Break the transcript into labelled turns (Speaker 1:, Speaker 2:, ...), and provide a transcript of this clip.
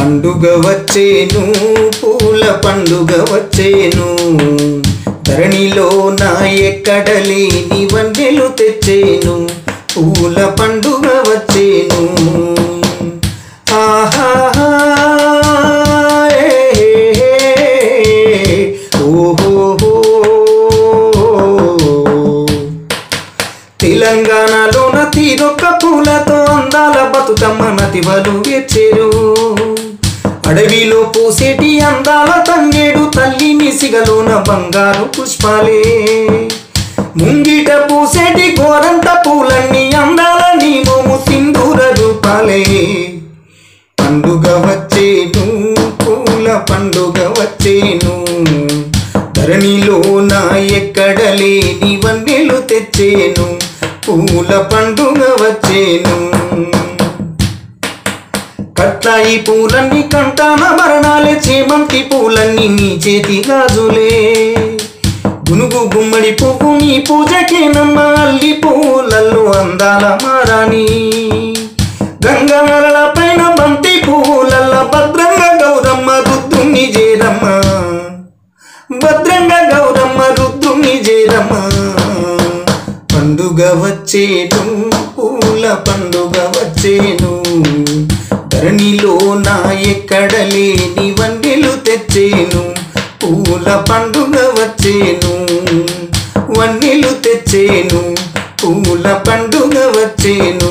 Speaker 1: పండుగ వచ్చేను పూల పండుగ వచ్చేను ధరణిలో నా ఎక్కడ లేని వన్నెలు తెచ్చేను పూల పండుగ వచ్చేను ఆహా ఓహో తెలంగాణలోన తీరొక్క పూలతో అందాల బతుకమ్మ నతివలు వేర్చేరు అడవిలో పూసేటి అందాల తంగేడు తల్లి మిసిగలోన బంగారు పుష్పాలే ముంగిట పూసేటి గోరంత పూలన్నీ అందాల నీ మోము సింధూర రూపాలే పండుగ వచ్చేను పూల పండుగ వచ్చేను ధరణిలో నా ఎక్కడ లేని వన్నెలు తెచ్చేను పూల పండుగ వచ్చేను కట్టాయి పూలన్నీ కంటాన మరణాలే చేమంతి పూలన్నీ నీ చేతి గాజులే గునుగు గుమ్మడి పువ్వు నీ పూజకేనమ్మ అల్లి పూలల్లో అందాల మారాని గంగాల పైన బంతి పువ్వులల్ల భద్రంగ గౌరమ్మ రుద్రుని చేరమ్మ భద్రంగ గౌరమ్మ రుద్రుని చేరమ్మ పండుగ వచ్చేను పూల పండుగ వచ్చేను ధరణిలో నా ఎక్కడ లేని వన్నెలు తెచ్చేను పూల పండుగ వచ్చేను వన్నెలు తెచ్చేను పూల పండుగ వచ్చేను